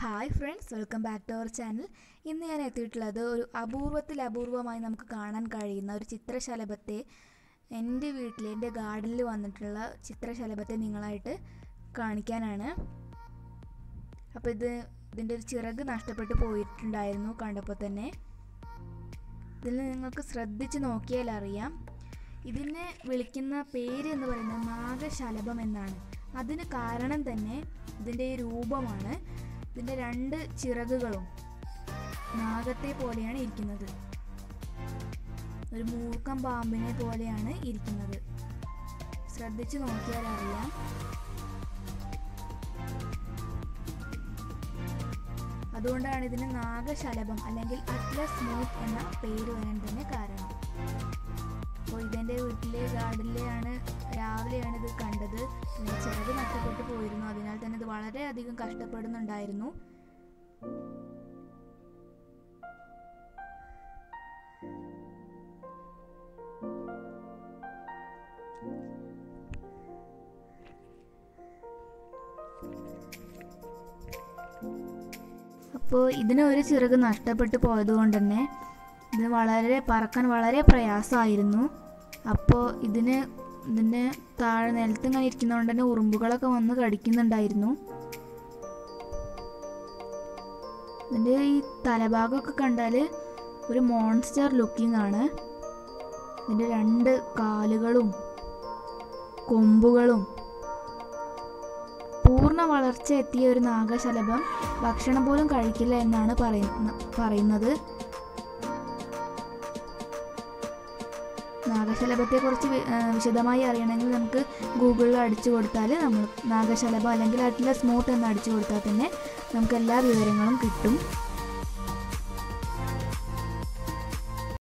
hi friends welcome back to our channel ഇന്ന് ഞാൻ എത്തിയിട്ടുള്ളത് ഒരു അപൂർവത്തിൽ അപൂർവമായി നമുക്ക് കാണാൻ കഴിയുന്ന ഒരു ചിത്രശലഭത്തെ എൻ്റെ വീട്ടിൽ എൻ്റെ ഗാർഡനിൽ വന്നിട്ടുള്ള ചിത്രശലഭത്തെ നിങ്ങളായിട്ട് കാണിക്കാനാണ് അപ്പോൾ ഇത് ഇതിൻ്റെ ഒരു ചിറക് നഷ്ടപ്പെട്ടു പോയിട്ടുണ്ടായിരുന്നു കണ്ടപ്പോൾ തന്നെ ഇതിൽ നിങ്ങൾക്ക് ശ്രദ്ധിച്ച് നോക്കിയാൽ അറിയാം ഇതിനെ വിളിക്കുന്ന പേര് എന്ന് പറയുന്നത് നാഗശലഭം എന്നാണ് അതിന് കാരണം തന്നെ ഇതിൻ്റെ ഈ രൂപമാണ് ഇതിൻ്റെ രണ്ട് ചിറകുകളും നാഗത്തെ പോലെയാണ് ഇരിക്കുന്നത് ഒരു മൂർക്കം പാമ്പിനെ പോലെയാണ് ഇരിക്കുന്നത് ശ്രദ്ധിച്ചു നോക്കിയാൽ അറിയാം അതുകൊണ്ടാണ് ഇതിന് നാഗശലഭം അല്ലെങ്കിൽ അറ്റ്ലസ് സ്മൂത്ത് എന്ന പേര് വരാൻ തന്നെ കാരണം അപ്പോൾ ഇതെൻ്റെ വീട്ടിലെ ഗാർഡനിലെയാണ് രാവിലെയാണ് ഇത് കണ്ടത് പിന്നെ ചിറക് നഷ്ടപ്പെട്ടു പോയിരുന്നു അതിനാൽ തന്നെ ഇത് വളരെയധികം കഷ്ടപ്പെടുന്നുണ്ടായിരുന്നു അപ്പോൾ ഇതിന് ഒരു ചിറക് നഷ്ടപ്പെട്ടു പോയതുകൊണ്ട് തന്നെ ഇത് വളരെ പറക്കാൻ വളരെ പ്രയാസമായിരുന്നു അപ്പോൾ ഇതിന് ഇതിൻ്റെ താഴെ നിലത്ത് ഇങ്ങനെ ഇരിക്കുന്നതുകൊണ്ട് തന്നെ ഉറുമ്പുകളൊക്കെ വന്ന് കടിക്കുന്നുണ്ടായിരുന്നു ഇതിൻ്റെ ഈ തലഭാഗമൊക്കെ കണ്ടാൽ ഒരു മോൺസ്റ്റർ ലുക്കിംഗ് ആണ് ഇതിൻ്റെ രണ്ട് കാലുകളും കൊമ്പുകളും പൂർണ്ണ വളർച്ച എത്തിയ ഒരു നാഗശലഭം ഭക്ഷണം പോലും കഴിക്കില്ല എന്നാണ് പറയുന്ന പറയുന്നത് നാഗശലഭത്തെക്കുറിച്ച് വി- ആ, വിശദമായി അറിയണമെങ്കിൽ നമുക്ക് ഗൂഗിളിൽ അടിച്ചു കൊടുത്താൽ നമ്മൾ നാഗശലഭം അല്ലെങ്കിൽ അറ്റ്ലസ് സ്മൂത്ത് എന്ന് അടിച്ചു കൊടുത്താൽ തന്നെ നമുക്ക് എല്ലാ വിവരങ്ങളും കിട്ടും